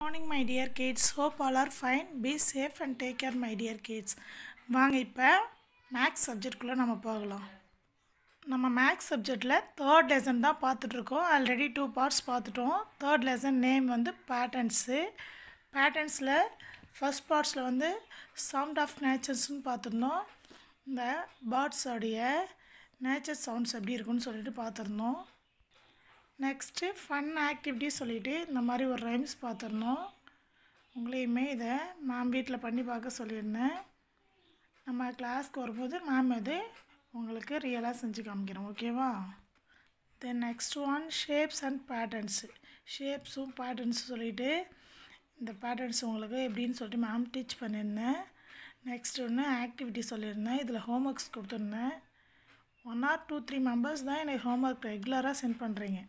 morning my dear kids hope all are fine be safe and take care my dear kids வாங்க இப்போ maths சப்ஜெக்ட்குள்ளே நம்ம போகலாம் நம்ம maths சப்ஜெக்டில் தேர்ட் லெசன் தான் பார்த்துட்ருக்கோம் ஆல்ரெடி டூ பார்ட்ஸ் பார்த்துட்டோம் தேர்ட் லெசன் நேம் வந்து பேட்டர்ன்ஸு பேட்டர்ன்ஸில் ஃபஸ்ட் பார்ட்ஸில் வந்து சவுண்ட் ஆஃப் நேச்சர்ஸ்னு பார்த்துருந்தோம் இந்த பேர்ட்ஸோடைய நேச்சர் சவுண்ட்ஸ் எப்படி இருக்குன்னு சொல்லிட்டு பார்த்துருந்தோம் நெக்ஸ்ட்டு ஃபன் ஆக்டிவிட்டி சொல்லிவிட்டு இந்த மாதிரி ஒரு ரைம்ஸ் பார்த்துருந்தோம் உங்களையுமே இதை மேம் வீட்டில் பண்ணி பார்க்க சொல்லியிருந்தேன் நம்ம கிளாஸ்க்கு வரும்போது மேம் இது உங்களுக்கு ரியலாக செஞ்சு காமிக்கிறோம் ஓகேவா then next one shapes and patterns ஷேப்ஸும் பேட்டர்ன்ஸும் சொல்லிவிட்டு இந்த பேட்டர்ன்ஸ் உங்களுக்கு எப்படின்னு சொல்லிட்டு மேம் டீச் பண்ணியிருந்தேன் நெக்ஸ்ட் ஒன்று ஆக்டிவிட்டி சொல்லியிருந்தேன் இதில் ஹோம் ஒர்க்ஸ் கொடுத்துருந்தேன் one or two three members தான் எனக்கு ஹோம் ஒர்க் ரெகுலராக சென்ட் பண்ணுறீங்க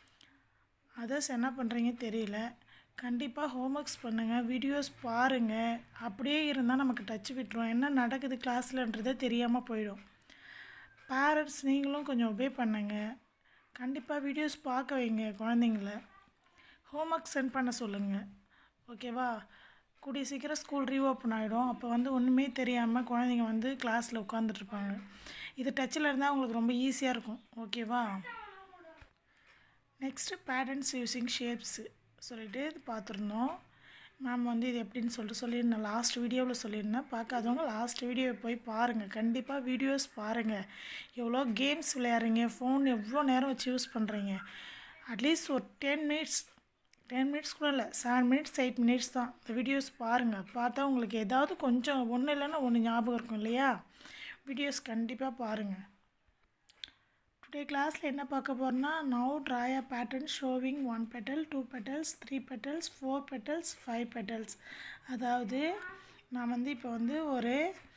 அதர்ஸ் என்ன பண்ணுறீங்க தெரியல கண்டிப்பாக ஹோம் ஒர்க்ஸ் பண்ணுங்கள் வீடியோஸ் பாருங்கள் அப்படியே இருந்தால் நமக்கு டச் விட்டுரும் என்ன நடக்குது கிளாஸ்லன்றதே தெரியாமல் போயிடும் பேரண்ட்ஸ் நீங்களும் கொஞ்சம் ஒபே பண்ணுங்கள் கண்டிப்பாக வீடியோஸ் பார்க்க வைங்க குழந்தைங்கள ஹோம் ஒர்க் சென்ட் பண்ண சொல்லுங்கள் ஓகேவா கூடிய சீக்கிரம் ஸ்கூல் ரீஓப்பன் ஆகிடும் அப்போ வந்து ஒன்றுமே தெரியாமல் குழந்தைங்க வந்து கிளாஸில் உட்காந்துட்ருப்பாங்க இது டச்சில் இருந்தால் உங்களுக்கு ரொம்ப ஈஸியாக இருக்கும் ஓகேவா நெக்ஸ்ட்டு பேட்டர்ன்ஸ் யூஸிங் ஷேப்ஸு சொல்லிட்டு இது பார்த்துருந்தோம் மேம் வந்து இது எப்படின்னு சொல்லிட்டு சொல்லியிருந்தேன் லாஸ்ட் வீடியோவில் சொல்லியிருந்தேன் பார்க்காதவங்க லாஸ்ட் வீடியோவை போய் பாருங்கள் கண்டிப்பாக வீடியோஸ் பாருங்கள் எவ்வளோ கேம்ஸ் விளையாடுறீங்க ஃபோன் எவ்வளோ நேரம் வச்சு யூஸ் பண்ணுறீங்க அட்லீஸ்ட் ஒரு டென் மினிட்ஸ் டென் மினிட்ஸ் கூட இல்லை செவன் மினிட்ஸ் எயிட் மினிட்ஸ் தான் இந்த வீடியோஸ் பாருங்கள் பார்த்தா உங்களுக்கு ஏதாவது கொஞ்சம் ஒன்று இல்லைன்னா ஒன்று ஞாபகம் இருக்கும் இல்லையா வீடியோஸ் கண்டிப்பாக பாருங்கள் டுடே கிளாஸில் என்ன பார்க்க போகிறோம்னா now try a pattern showing one petal two petals three petals four petals five petals அதாவது நான் வந்து இப்போ வந்து ஒரு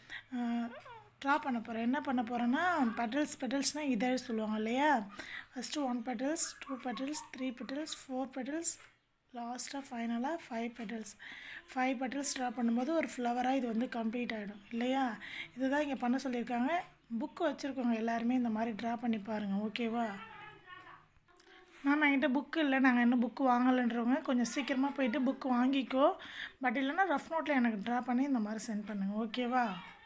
ட்ரா பண்ண போகிறேன் என்ன பண்ண போகிறேன்னா பெட்டல்ஸ் பெட்டல்ஸ்னால் இதழ் சொல்லுவாங்க இல்லையா first one petals two petals three petals four petals லாஸ்ட்டாக ஃபைனலாக five petals five petals draw பண்ணும்போது ஒரு ஃப்ளவராக இது வந்து கம்ப்ளீட் ஆகிடும் இல்லையா இதுதான் இங்கே பண்ண சொல்லியிருக்காங்க புக்கு வச்சுருக்கோங்க எல்லாருமே இந்த மாதிரி ட்ரா பண்ணி பாருங்கள் ஓகேவா மேம் என்கிட்ட புக்கு இல்லை நாங்கள் இன்னும் புக்கு வாங்கலைன்றவங்க கொஞ்சம் சீக்கிரமாக போயிட்டு புக்கு வாங்கிக்கோ பட் இல்லைன்னா ரஃப் நோட்டில் எனக்கு ட்ரா பண்ணி இந்த மாதிரி சென்ட் பண்ணுங்கள் ஓகேவா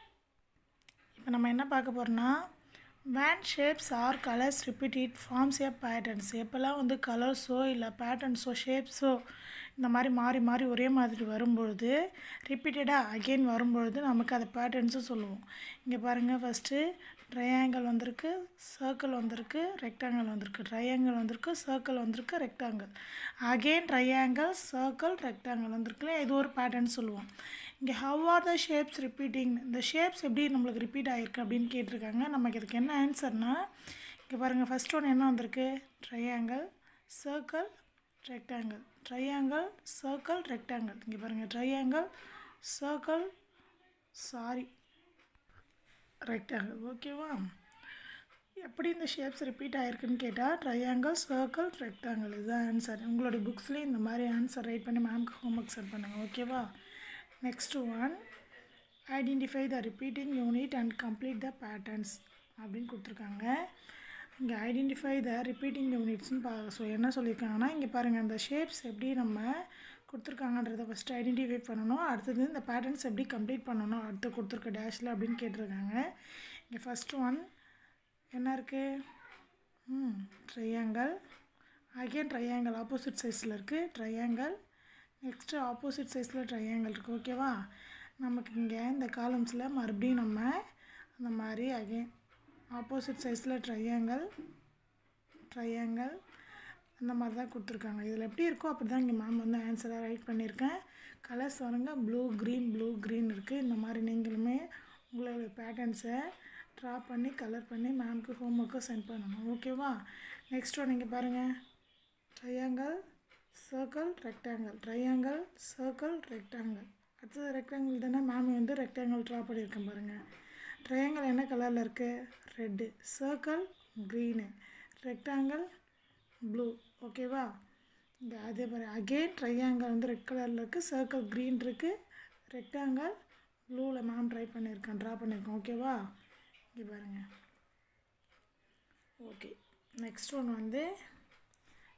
இப்போ நம்ம என்ன பார்க்க போகிறோன்னா when shapes or colours repeat it forms a patterns எப்போல்லாம் வந்து கலர்ஸோ இல்லை பேட்டர்ன்ஸோ ஷேப்ஸோ இந்த மாதிரி மாறி மாறி ஒரே மாதிரி வரும்பொழுது ரிப்பீட்டடாக அகெயின் வரும்பொழுது நமக்கு அதை பேட்டர்ன்ஸும் சொல்லுவோம் இங்கே பாருங்கள் ஃபஸ்ட்டு ட்ரையாங்கிள் வந்திருக்கு சர்க்கிள் வந்திருக்கு ரெக்டாங்கிள் வந்திருக்கு ட்ரையாங்கிள் வந்திருக்கு சர்க்கிள் வந்திருக்கு rectangle again triangle circle rectangle வந்திருக்குல்ல இது ஒரு பேட்டர்ன் சொல்லுவோம் இங்கே how are the shapes repeating இந்த ஷேப்ஸ் எப்படி நம்மளுக்கு ரிப்பீட் ஆகிருக்கு அப்படின்னு கேட்டிருக்காங்க நமக்கு இதுக்கு என்ன ஆன்சர்னால் இங்கே பாருங்கள் ஃபஸ்ட் ஒன்று என்ன வந்திருக்கு triangle circle rectangle triangle circle rectangle இங்கே பாருங்கள் ட்ரையாங்கிள் சர்க்கிள் சாரி ரெக்டாங்கிள் ஓகேவா எப்படி இந்த ஷேப்ஸ் ரிப்பீட் ஆகிருக்குன்னு கேட்டால் ட்ரையாங்கிள் சர்க்கிள் ரெக்டாங்கிள் இதுதான் ஆன்சர் உங்களுடைய புக்ஸ்லேயும் இந்த மாதிரி ஆன்சர் ரைட் பண்ணி மேம்க்கு ஹோம் ஒர்க் சென்ட் பண்ணுங்கள் ஓகேவா next one identify the repeating unit and complete the patterns அப்படின்னு கொடுத்துருக்காங்க இங்கே ஐடென்டிஃபை த ரிப்பீட்டிங் யூனிட்ஸ்னு பா ஸோ என்ன சொல்லியிருக்காங்கன்னா இங்கே பாருங்கள் இந்த ஷேப்ஸ் எப்படி நம்ம கொடுத்துருக்காங்கன்றதை ஃபஸ்ட்டு ஐடென்டிஃபை பண்ணணும் அடுத்தது இந்த பேட்டர்ன்ஸ் எப்படி கம்ப்ளீட் பண்ணணும் அடுத்து கொடுத்துருக்க டேஷில் அப்படின்னு கேட்டிருக்காங்க இங்கே ஃபஸ்ட் ஒன் என்ன இருக்குது ம் ட்ரையாங்கல் அகெயின் ட்ரையாங்கல் ஆப்போசிட் சைஸில் இருக்குது ட்ரையாங்கல் நெக்ஸ்ட்டு ஆப்போசிட் சைஸில் ட்ரையாங்கல் இருக்குது ஓகேவா நமக்கு இங்கே இந்த காலம்ஸில் மறுபடியும் நம்ம அந்த மாதிரி அகெயின் ஆப்போசிட் சைஸில் ட்ரையாங்கல் ட்ரையாங்கல் அந்த மாதிரி தான் கொடுத்துருக்காங்க இதில் எப்படி இருக்கோ அப்படி தான் இங்கே மேம் வந்து ஆன்சராக ரைட் பண்ணியிருக்கேன் கலர்ஸ் வருங்க ப்ளூ க்ரீன் ப்ளூ க்ரீன் இருக்குது இந்த மாதிரி நீங்களுமே உங்களோட பேட்டர்ன்ஸை ட்ரா பண்ணி கலர் பண்ணி மேம்க்கு ஹோம் ஒர்க்கை சென்ட் பண்ணணும் ஓகேவா நெக்ஸ்ட் ஒன் இங்கே பாருங்கள் triangle circle rectangle triangle circle rectangle அடுத்தது ரெக்டாங்கிள் தானே மேம் வந்து ரெக்டாங்கிள் ட்ரா பண்ணியிருக்கேன் பாருங்கள் ட்ரையாங்கிள் என்ன கலரில் இருக்குது red circle green rectangle blue ஓகேவா இந்த அதே மாதிரி அகெயின் ட்ரையாங்கிள் வந்து ரெட் கலரில் இருக்குது சர்க்கிள் க்ரீன் இருக்குது ரெக்டாங்கிள் ப்ளூவில் மேம் ட்ரை பண்ணியிருக்கேன் ட்ரா பண்ணியிருக்கேன் ஓகேவா இங்கே பாருங்கள் ஓகே நெக்ஸ்ட் ஒன் வந்து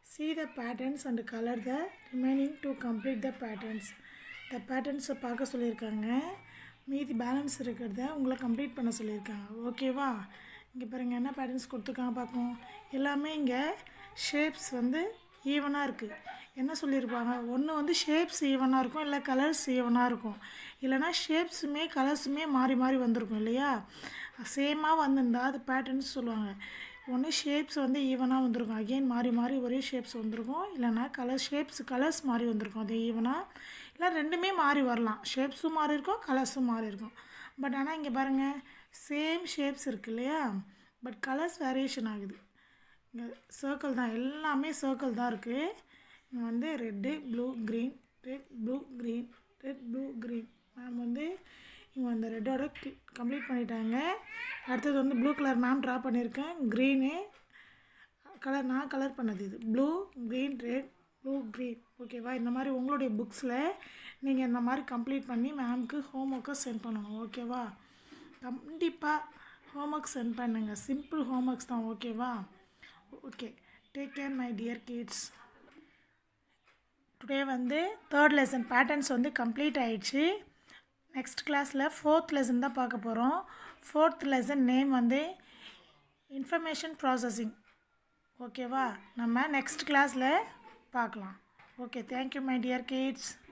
see the patterns and color the remaining to complete the patterns the patterns பார்க்க சொல்லியிருக்காங்க மீதி பேலன்ஸ் இருக்கிறத உங்களை கம்ப்ளீட் பண்ண சொல்லியிருக்காங்க ஓகேவா இங்கே பாருங்கள் என்ன பேட்டர்ன்ஸ் கொடுத்துருக்காங்க பார்ப்போம் எல்லாமே இங்கே ஷேப்ஸ் வந்து ஈவனாக இருக்குது என்ன சொல்லியிருப்பாங்க ஒன்று வந்து ஷேப்ஸ் ஈவனாக இருக்கும் இல்லை கலர்ஸ் ஈவனாக இருக்கும் இல்லைனா ஷேப்ஸுமே கலர்ஸுமே மாறி மாறி வந்திருக்கும் இல்லையா சேமாக வந்திருந்தா அது பேட்டர்ன்ஸ் சொல்லுவாங்க ஒன்று ஷேப்ஸ் வந்து ஈவனாக வந்திருக்கும் அகெயின் மாறி மாறி ஒரே ஷேப்ஸ் வந்திருக்கும் இல்லைனா கலர் ஷேப்ஸ் கலர்ஸ் மாறி வந்திருக்கும் அது ஈவனாக இல்லை ரெண்டுமே மாறி வரலாம் ஷேப்ஸும் மாறி இருக்கும் கலர்ஸும் மாறி இருக்கும் பட் ஆனால் இங்கே பாருங்கள் சேம் ஷேப்ஸ் இருக்குது இல்லையா பட் கலர்ஸ் வேரியேஷன் ஆகுது இங்கே சர்க்கிள் தான் எல்லாமே சர்க்கிள் தான் இருக்குது இங்கே வந்து red blue green red blue green red blue green ma'am வந்து இவங்க அந்த ரெட்டோட கம்ப்ளீட் பண்ணிட்டாங்க அடுத்தது வந்து ப்ளூ கலர் மேம் ட்ரா பண்ணியிருக்கேன் க்ரீனு கலர் நான் கலர் பண்ணது இது blue green red blue green ஓகேவா இந்த மாதிரி உங்களுடைய புக்ஸில் நீங்கள் இந்த மாதிரி கம்ப்ளீட் பண்ணி மேம்க்கு ஹோம் ஒர்க்கை சென்ட் பண்ணணும் ஓகேவா கண்டிப்பாக ஹோம் ஒர்க் சென்ட் பண்ணுங்கள் சிம்பிள் ஹோம் ஒர்க்ஸ் தான் ஓகேவா okay take care my dear kids today வந்து தேர்ட் லெசன் பேட்டர்ன்ஸ் வந்து கம்ப்ளீட் ஆயிடுச்சு நெக்ஸ்ட் கிளாஸில் ஃபோர்த் லெசன் தான் பார்க்க போகிறோம் ஃபோர்த் லெசன் நேம் வந்து இன்ஃபர்மேஷன் ப்ராசஸிங் ஓகேவா நம்ம நெக்ஸ்ட் கிளாஸில் பார்க்கலாம் okay thank you my dear kids